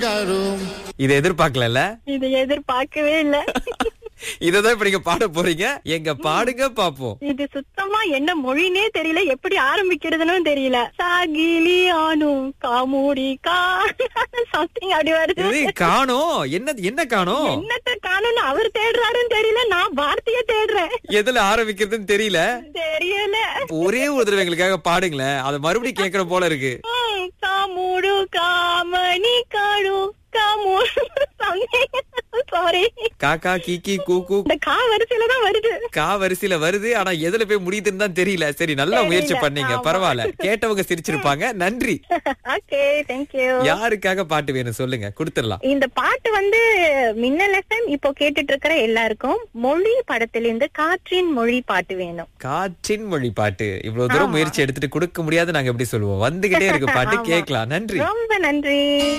garum இதை எதிர்பார்க்கல இது எதிர்பார்க்கவே இல்ல இததான் இப்ப நீங்க பாட போறீங்க எங்க பாடுங்க பாப்போம் இது சுத்தமா என்ன மொழினே தெரியல எப்படி ஆரம்பிக்கிறதுன்னு தெரியல சாகிலி ஆனு காமூடி கா சம்திங் அப்படி வருது இது காணோம் என்ன என்ன காணோம் என்னத்த காணும்னு அவர் தேடுறாருன்னு தெரியல நான் வார்த்தைய தேடுறேன் எதுல ஆரம்பிக்கிறதுன்னு தெரியல தெரியல ஒரே ஒரு தடவை எங்களுக்காக பாடுங்களேன் அதை மறுபடியும் கேக்குற போல இருக்கு ம், காமுடு காமணி காடு காமுடு சாரி காக்கா கீக்கி கூக்கு இந்த கா வரிசையில தான் வருது கா வரிசையில வருது ஆனா எதுல போய் முடியுதுன்னு தான் தெரியல சரி நல்லா தெரியல. முயற்சி பண்ணீங்க ஆமா. பரவாயில்ல கேட்டவங்க சிரிச்சிருப்பாங்க நன்றி ஓகே தேங்க்யூ யாருக்காக பாட்டு வேணும் சொல்லுங்க கொடுத்துடலாம் இந்த பாட்டு வந்து மின்னல் எஃப்எம் இப்போ கேட்டுட்டு இருக்கிற எல்லாருக்கும் மொழி படத்திலிருந்து காற்றின் மொழி பாட்டு வேணும் காற்றின் மொழி பாட்டு இவ்வளவு தூரம் ஆமா. முயற்சி எடுத்துட்டு கொடுக்க முடியாது நாங்க எப்படி சொல்லுவோம் வந்துகிட்டே இருக்கு பாட்டு ஆமா. கேட்கலாம் நன்றி ரொம்ப நன்றி